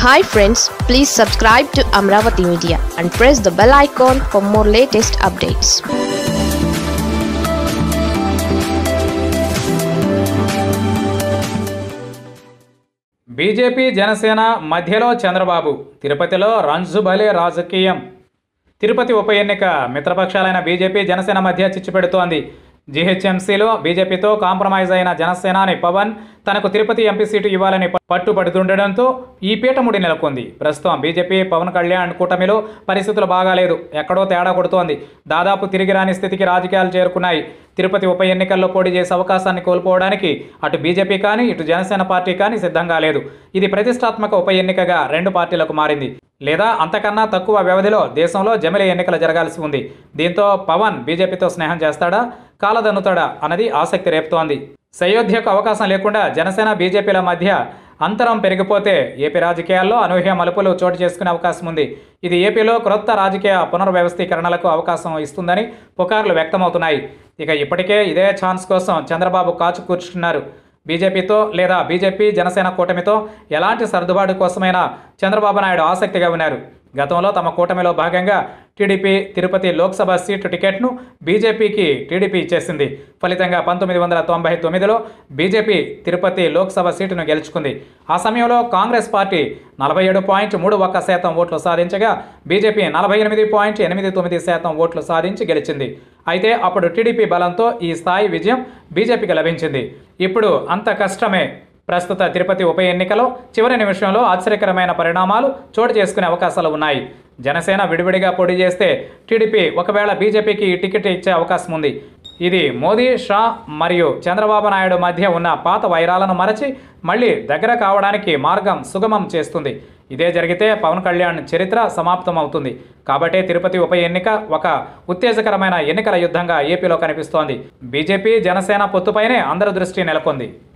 hi friends please subscribe to Amaravati media and press the bell icon for more latest updates BJP Janasena మధ్యలో చంద్రబాబు తిరుపతిలో రంజుబలే రాజకీయం తిరుపతి ఉప ఎన్నిక మిత్రపక్షాలైన BJP Janasena మధ్య చిచ్చుపెడుతోంది జీహెచ్ఎంసీలో బీజేపీతో కాంప్రమైజ్ అయిన జనసేనాని పవన్ తనకు తిరుపతి ఎంపీ సీటు ఇవ్వాలని పట్టుపడుతుండడంతో ఈ పీఠముడి నెలకొంది ప్రస్తుతం బీజేపీ పవన్ కళ్యాణ్ కూటమిలో పరిస్థితులు బాగాలేదు ఎక్కడో తేడా కొడుతోంది దాదాపు తిరిగి రాని స్థితికి రాజకీయాలు చేరుకున్నాయి తిరుపతి ఉప ఎన్నికల్లో పోటీ చేసే అవకాశాన్ని కోల్పోవడానికి అటు బీజేపీ కానీ ఇటు జనసేన పార్టీ కానీ సిద్ధంగా లేదు ఇది ప్రతిష్టాత్మక ఉప ఎన్నికగా రెండు పార్టీలకు మారింది లేదా అంతకన్నా తక్కువ వ్యవధిలో దేశంలో జమిలి ఎన్నికలు జరగాల్సి ఉంది దీంతో పవన్ బీజేపీతో స్నేహం చేస్తాడా కాలదన్నుతాడా అన్నది ఆసక్తి రేపుతోంది సయోధ్యకు అవకాశం లేకుండా జనసేన బీజేపీల మధ్య అంతరం పెరిగిపోతే ఏపీ రాజకీయాల్లో అనూహ్య మలుపులు చోటు చేసుకునే అవకాశం ఉంది ఇది ఏపీలో క్రొత్త రాజకీయ పునర్వ్యవస్థీకరణలకు అవకాశం ఇస్తుందని పుకార్లు వ్యక్తమవుతున్నాయి ఇక ఇప్పటికే ఇదే ఛాన్స్ కోసం చంద్రబాబు కాచు కూర్చున్నారు బీజేపీతో లేదా బీజేపీ జనసేన కూటమితో ఎలాంటి సర్దుబాటు కోసమైనా చంద్రబాబు నాయుడు ఆసక్తిగా ఉన్నారు గతంలో తమ కూటమిలో భాగంగా టీడీపీ తిరుపతి లోక్సభ సీటు టికెట్ను బీజేపీకి టీడీపీ ఇచ్చేసింది ఫలితంగా పంతొమ్మిది వందల తొంభై తొమ్మిదిలో బీజేపీ తిరుపతి లోక్సభ సీటును గెలుచుకుంది ఆ సమయంలో కాంగ్రెస్ పార్టీ నలభై ఏడు పాయింట్ మూడు ఒక్క శాతం ఓట్లు సాధించగా బీజేపీ నలభై ఎనిమిది పాయింట్ ఎనిమిది తొమ్మిది శాతం ఓట్లు సాధించి గెలిచింది అయితే అప్పుడు టీడీపీ బలంతో ఈ స్థాయి విజయం బీజేపీకి లభించింది ఇప్పుడు అంత కష్టమే ప్రస్తుత తిరుపతి ఉప ఎన్నికలో చివరి నిమిషంలో ఆశ్చర్యకరమైన పరిణామాలు చోటు చేసుకునే అవకాశాలు ఉన్నాయి జనసేన విడివిడిగా పోటీ చేస్తే టీడీపీ ఒకవేళ బీజేపీకి ఈ టికెట్ ఇచ్చే అవకాశం ఉంది ఇది మోదీ షా మరియు చంద్రబాబు నాయుడు మధ్య ఉన్న పాత వైరాలను మరచి మళ్ళీ దగ్గర కావడానికి మార్గం సుగమం చేస్తుంది ఇదే జరిగితే పవన్ కళ్యాణ్ చరిత్ర సమాప్తం అవుతుంది కాబట్టే తిరుపతి ఉప ఎన్నిక ఒక ఉత్తేజకరమైన ఎన్నికల యుద్ధంగా ఏపీలో కనిపిస్తోంది బీజేపీ జనసేన పొత్తుపైనే అందరి దృష్టి నెలకొంది